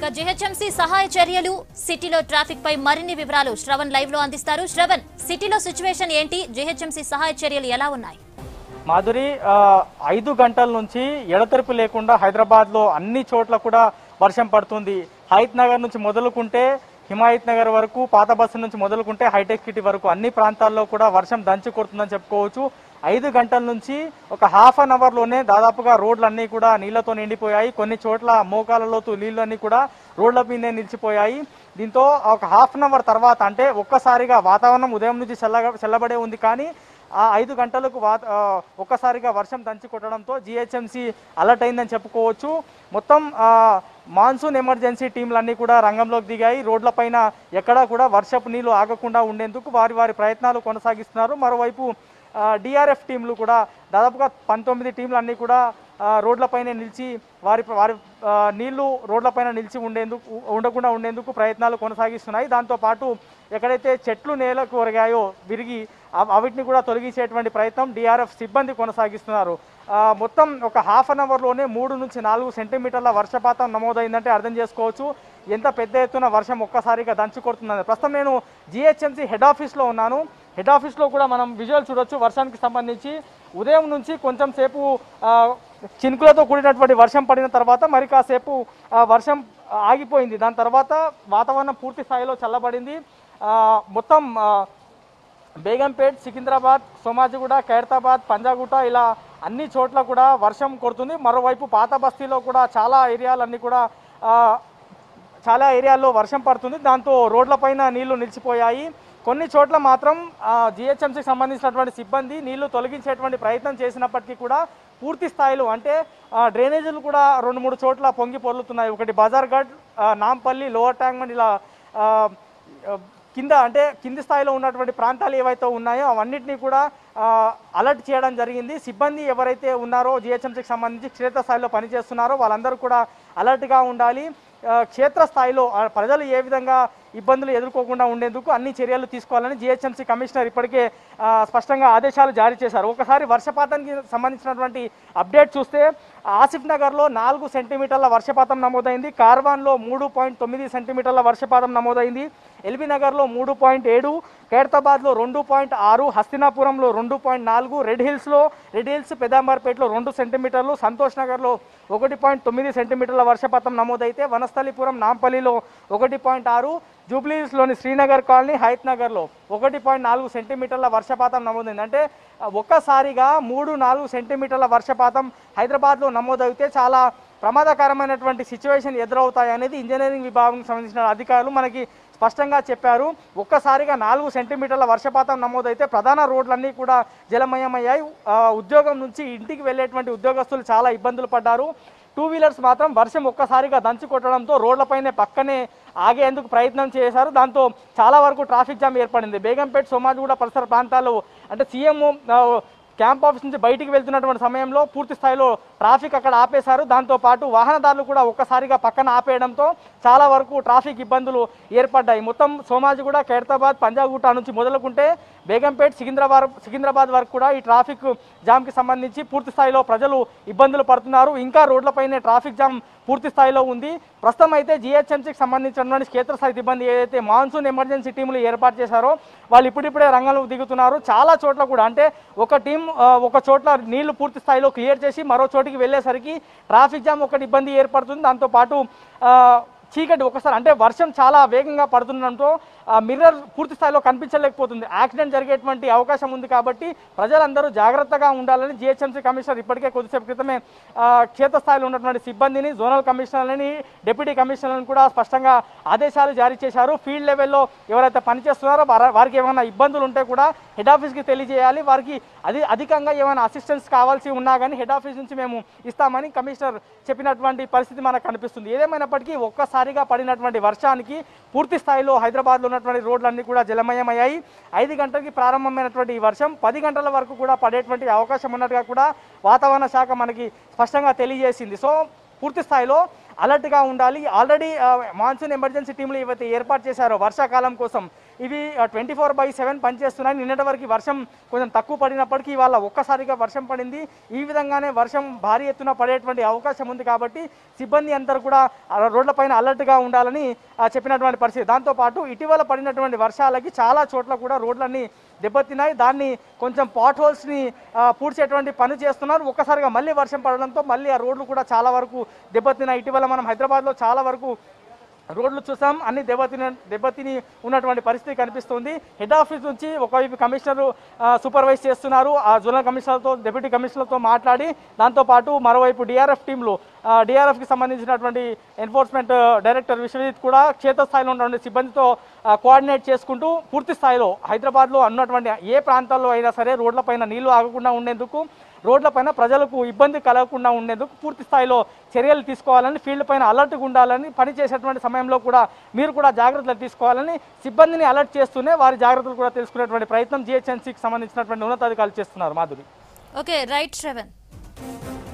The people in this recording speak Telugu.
ఇక జిహెచ్ఎంసీ సహాయ చర్యలు సిటీలో ట్రాఫిక్ పై మరిన్ని వివరాలు శ్రవణ్ లైవ్ లో అందిస్తారు శ్రవణ్ సిటీలో సిచ్యువేషన్ ఏంటి జిహెచ్ఎంసీ సహాయ చర్యలు ఎలా ఉన్నాయి మాధురి ఆ, ఐదు గంటల నుంచి ఎడతెరిపి లేకుండా హైదరాబాద్లో అన్ని చోట్ల కూడా వర్షం పడుతుంది హైత్ నగర్ నుంచి మొదలుకుంటే హిమాయత్ నగర్ వరకు పాత బస్సు నుంచి మొదలుకుంటే హైటెక్ సిటీ వరకు అన్ని ప్రాంతాల్లో కూడా వర్షం దంచి కొడుతుందని చెప్పుకోవచ్చు ఐదు గంటల నుంచి ఒక హాఫ్ అన్ అవర్లోనే దాదాపుగా రోడ్లన్నీ కూడా నీళ్లతో నిండిపోయాయి కొన్ని చోట్ల మోకాల లోతు నీళ్ళన్నీ కూడా రోడ్ల మీదే నిలిచిపోయాయి దీంతో ఒక హాఫ్ అన్ అవర్ తర్వాత అంటే ఒక్కసారిగా వాతావరణం ఉదయం నుంచి చల్లగా చల్లబడే ఉంది కానీ ఆ ఐదు గంటలకు వాత ఆ, ఒక్కసారిగా వర్షం దంచి కొట్టడంతో జిహెచ్ఎంసీ అలర్ట్ అయిందని చెప్పుకోవచ్చు మొత్తం ఆ, మాన్సూన్ ఎమర్జెన్సీ టీంలన్నీ కూడా రంగంలోకి దిగాయి రోడ్లపైన ఎక్కడా కూడా వర్షపు నీళ్లు ఆగకుండా ఉండేందుకు వారి వారి ప్రయత్నాలు కొనసాగిస్తున్నారు మరోవైపు డిఆర్ఎఫ్ టీంలు కూడా దాదాపుగా పంతొమ్మిది టీంలు అన్నీ కూడా ఆ, రోడ్లపైన నిలిచి వారి వారి ఆ, నీళ్లు రోడ్లపైన నిలిచి ఉండేందుకు ఉండకుండా ఉండేందుకు ప్రయత్నాలు కొనసాగిస్తున్నాయి దాంతోపాటు ఎక్కడైతే చెట్లు నేలకు ఒరిగాయో విరిగి అవ- అవిటిని కూడా తొలగించేటువంటి ప్రయత్నం డిఆర్ఎఫ్ సిబ్బంది కొనసాగిస్తున్నారు ఆ, మొత్తం ఒక హాఫ్ అన్ అవర్లోనే మూడు నుంచి నాలుగు సెంటీమీటర్ల వర్షపాతం నమోదైందంటే అర్థం చేసుకోవచ్చు ఎంత పెద్ద ఎత్తున వర్షం ఒక్కసారిగా దంచి కొడుతుందని ప్రస్తుతం నేను జిహెచ్ఎంసీ హెడ్ ఆఫీస్లో ఉన్నాను హెడ్ ఆఫీస్లో కూడా మనం విజువల్ చూడొచ్చు వర్షానికి సంబంధించి ఉదయం నుంచి కొంచెం సేపు ఆ, చినుకులతో కూడినటువంటి వర్షం పడిన తర్వాత మరి కాసేపు ఆ, వర్షం ఆగిపోయింది దాని తర్వాత వాతావరణం పూర్తి స్థాయిలో చల్లబడింది ఆ, మొత్తం ఆ, బేగంపేట్ సికింద్రాబాద్ సోమాజిగూడ ఖైరతాబాద్ పంజాగుట్ట ఇలా అన్ని చోట్ల కూడా వర్షం కొడుతుంది మరోవైపు పాత బస్తీలో కూడా చాలా ఏరియాలన్నీ కూడా ఆ, చాలా ఏరియాల్లో వర్షం పడుతుంది దాంతో రోడ్లపైన నీళ్లు నిలిచిపోయాయి కొన్ని చోట్ల మాత్రం జిహెచ్ఎంసీకి సంబంధించినటువంటి సిబ్బంది నీళ్లు తొలగించేటువంటి ప్రయత్నం చేసినప్పటికీ కూడా పూర్తి స్థాయిలో అంటే ఆ, డ్రైనేజీలు కూడా రెండు మూడు చోట్ల పొంగి పొర్లుతున్నాయి ఒకటి బజార్గఢ్ ఆ, నాంపల్లి లోవర్ ట్యాంక్మండ్ ఇలా ఆ, ఆ, కింద అంటే కింది స్థాయిలో ఉన్నటువంటి ప్రాంతాలు ఏవైతే ఉన్నాయో అవన్నిటినీ కూడా ఆ, అలర్ట్ చేయడం జరిగింది సిబ్బంది ఎవరైతే ఉన్నారో జిహెచ్ఎంసీకి సంబంధించి క్షేత్రస్థాయిలో పనిచేస్తున్నారో వాళ్ళందరూ కూడా అలర్ట్గా ఉండాలి ఆ, క్షేత్రస్థాయిలో ఆ, ప్రజలు ఏ విధంగా ఇబ్బందులు ఎదుర్కోకుండా ఉండేందుకు అన్ని చర్యలు తీసుకోవాలని జిహెచ్ఎంసీ కమిషనర్ ఇప్పటికే ఆ, స్పష్టంగా ఆదేశాలు జారీ చేశారు ఒకసారి వర్షపాతానికి సంబంధించినటువంటి అప్డేట్ చూస్తే ఆసిఫ్ నగర్లో నాలుగు సెంటీమీటర్ల వర్షపాతం నమోదైంది కార్వాన్లో మూడు పాయింట్ తొమ్మిది సెంటీమీటర్ల వర్షపాతం నమోదైంది ఎల్బీ నగర్లో మూడు పాయింట్ ఏడు ఖైరతాబాద్లో రెండు పాయింట్ ఆరు హస్తినాపురంలో రెండు పాయింట్ నాలుగు రెడ్ హిల్స్లో రెడ్ హిల్స్ పెదాంబర్పేటలో రెండు సెంటీమీటర్లు సంతోష్ నగర్లో ఒకటి పాయింట్ తొమ్మిది సెంటీమీటర్ల వర్షపాతం నమోదైతే వనస్థలిపురం నాంపల్లిలో ఒకటి పాయింట్ ఆరు జూబ్లీహిల్స్లోని శ్రీనగర్ కాలనీ హైత్ నగర్లో ఒకటి పాయింట్ నాలుగు సెంటీమీటర్ల వర్షపాతం నమోదైంది అంటే ఆ, ఒక్కసారిగా మూడు నాలుగు సెంటీమీటర్ల వర్షపాతం హైదరాబాద్లో నమోదైతే చాలా ప్రమాదకరమైనటువంటి సిచ్యువేషన్ ఎదురవుతాయి అనేది ఇంజనీరింగ్ విభాగం సంబంధించిన అధికారులు మనకి స్పష్టంగా చెప్పారు ఒక్కసారిగా నాలుగు సెంటీమీటర్ల వర్షపాతం నమోదైతే ప్రధాన రోడ్లన్నీ కూడా జలమయమయ్యాయి ఆ, ఉద్యోగం నుంచి ఇంటికి వెళ్ళేటువంటి ఉద్యోగస్తులు చాలా ఇబ్బందులు పడ్డారు టూ వీలర్స్ మాత్రం వర్షం ఒక్కసారిగా దంచి కొట్టడంతో రోడ్లపైనే పక్కనే ఆగేందుకు ప్రయత్నం చేశారు దాంతో చాలా వరకు ట్రాఫిక్ జామ్ ఏర్పడింది బేగంపేట్ సోమాజిగూడ పరిసర ప్రాంతాల్లో అంటే సీఎం క్యాంప్ ఆఫీస్ నుంచి బయటికి వెళ్తున్నటువంటి సమయంలో పూర్తి స్థాయిలో ట్రాఫిక్ అక్కడ ఆపేశారు దాంతోపాటు వాహనదారులు కూడా ఒక్కసారిగా పక్కన ఆపేయడంతో చాలా వరకు ట్రాఫిక్ ఇబ్బందులు ఏర్పడ్డాయి మొత్తం సోమాజిగూడ ఖైరతాబాద్ పంజాగుట్ట నుంచి మొదలుకుంటే బేగంపేట్ సికింద్రాబాద్ సికింద్రాబాద్ వరకు కూడా ఈ ట్రాఫిక్ జామ్కి సంబంధించి పూర్తి స్థాయిలో ప్రజలు ఇబ్బందులు పడుతున్నారు ఇంకా రోడ్లపైనే ట్రాఫిక్ జామ్ పూర్తి స్థాయిలో ఉంది ప్రస్తుతం అయితే జిహెచ్ఎంసీకి సంబంధించినటువంటి క్షేత్రస్థాయి సిబ్బంది ఏదైతే మాన్సూన్ ఎమర్జెన్సీ టీములు ఏర్పాటు చేశారో వాళ్ళు ఇప్పుడిప్పుడే రంగంలోకి దిగుతున్నారు చాలా చోట్ల కూడా అంటే ఒక టీం ఆ, ఒక చోట్ల నీళ్లు పూర్తి స్థాయిలో క్లియర్ చేసి మరో చోటికి వెళ్ళేసరికి ట్రాఫిక్ జామ్ ఒకటి ఇబ్బంది ఏర్పడుతుంది దాంతోపాటు ఆ, చీకటి ఒకసారి అంటే వర్షం చాలా వేగంగా పడుతుండడంతో ఆ, మిర్రర్ పూర్తి స్థాయిలో కనిపించలేకపోతుంది యాక్సిడెంట్ జరిగేటువంటి అవకాశం ఉంది కాబట్టి ప్రజలందరూ జాగ్రత్తగా ఉండాలని జిహెచ్ఎంసీ కమిషనర్ ఇప్పటికే కొద్దిసేపు క్రితమే ఆ, క్షేత్రస్థాయిలో ఉన్నటువంటి సిబ్బందిని జోనల్ కమిషనర్లని డిప్యూటీ కమిషనర్లను కూడా స్పష్టంగా ఆదేశాలు జారీ చేశారు ఫీల్డ్ లెవెల్లో ఎవరైతే పనిచేస్తున్నారో వార- వారికి ఏమైనా ఇబ్బందులు ఉంటే కూడా హెడ్ ఆఫీస్కి తెలియజేయాలి వారికి అది అధికంగా ఏమైనా అసిస్టెన్స్ కావాల్సి ఉన్నా కానీ హెడ్ ఆఫీస్ నుంచి మేము ఇస్తామని కమిషనర్ చెప్పినటువంటి పరిస్థితి మనకు కనిపిస్తుంది ఏదేమైనప్పటికీ ఒక్కసారిగా పడినటువంటి వర్షానికి పూర్తి స్థాయిలో హైదరాబాద్లో ఉన్నటువంటి రోడ్లన్నీ కూడా జలమయమయ్యాయి ఐదు గంటలకి ప్రారంభమైనటువంటి ఈ వర్షం పది గంటల వరకు కూడా పడేటువంటి అవకాశం ఉన్నట్టుగా కూడా వాతావరణ శాఖ మనకి స్పష్టంగా తెలియజేసింది సో పూర్తి స్థాయిలో అలర్ట్గా ఉండాలి ఆల్రెడీ మాన్సూన్ ఎమర్జెన్సీ టీంలు ఏవైతే ఏర్పాటు చేశారో వర్షాకాలం కోసం ఇవి ట్వంటీ ఫోర్ బై సెవెన్ పనిచేస్తున్నాయి నిన్నటి వరకు వర్షం కొంచెం తక్కువ పడినప్పటికీ ఇవాళ ఒక్కసారిగా వర్షం పడింది ఈ విధంగానే వర్షం భారీ ఎత్తున పడేటువంటి అవకాశం ఉంది కాబట్టి సిబ్బంది అందరూ కూడా ఆ రోడ్లపైన అలర్ట్గా ఉండాలని ఆ, చెప్పినటువంటి పరిస్థితి దాంతోపాటు ఇటీవల పడినటువంటి వర్షాలకి చాలా చోట్ల కూడా రోడ్లన్నీ దెబ్బతిన్నాయి దాన్ని కొంచెం పాట్ హోల్స్ని పూడ్చేటువంటి పని చేస్తున్నారు ఒక్కసారిగా మళ్ళీ వర్షం పడడంతో మళ్ళీ ఆ రోడ్లు కూడా చాలా వరకు దెబ్బతిన్నాయి ఇటీవల మనం హైదరాబాద్లో చాలా వరకు రోడ్లు చూసాం అన్ని దెబ్బతిన దెబ్బతిని ఉన్నటువంటి పరిస్థితి కనిపిస్తుంది హెడ్ ఆఫీస్ నుంచి ఒకవైపు కమిషనర్ సూపర్వైజ్ చేస్తున్నారు ఆ జోనల్ కమిషనర్తో డిప్యూటీ కమిషనర్తో మాట్లాడి దాంతోపాటు మరోవైపు డిఆర్ఎఫ్ టీంలు డిఆర్ఎఫ్కి సంబంధించినటువంటి ఎన్ఫోర్స్మెంట్ డైరెక్టర్ విశ్వజిత్ కూడా క్షేత్రస్థాయిలో ఉన్నటువంటి సిబ్బందితో ఆ, కోఆర్డినేట్ చేసుకుంటూ పూర్తి స్థాయిలో హైదరాబాద్లో ఉన్నటువంటి ఏ ప్రాంతాల్లో అయినా సరే రోడ్లపైన నీళ్లు ఆగకుండా ఉండేందుకు రోడ్లపైన ప్రజలకు ఇబ్బంది కలగకుండా ఉండేందుకు పూర్తి స్థాయిలో చర్యలు తీసుకోవాలని ఫీల్డ్ పైన అలర్ట్గా ఉండాలని పని చేసేటువంటి సమయంలో కూడా మీరు కూడా జాగ్రత్తలు తీసుకోవాలని సిబ్బందిని అలర్ట్ చేస్తూనే వారి జాగ్రత్తలు కూడా తెలుసుకునేటువంటి ప్రయత్నం జిహెచ్ఎంసీకి సంబంధించినటువంటి ఉన్నతాధికారులు చేస్తున్నారు మాధురి ఓకే రైట్ శ్రవణ్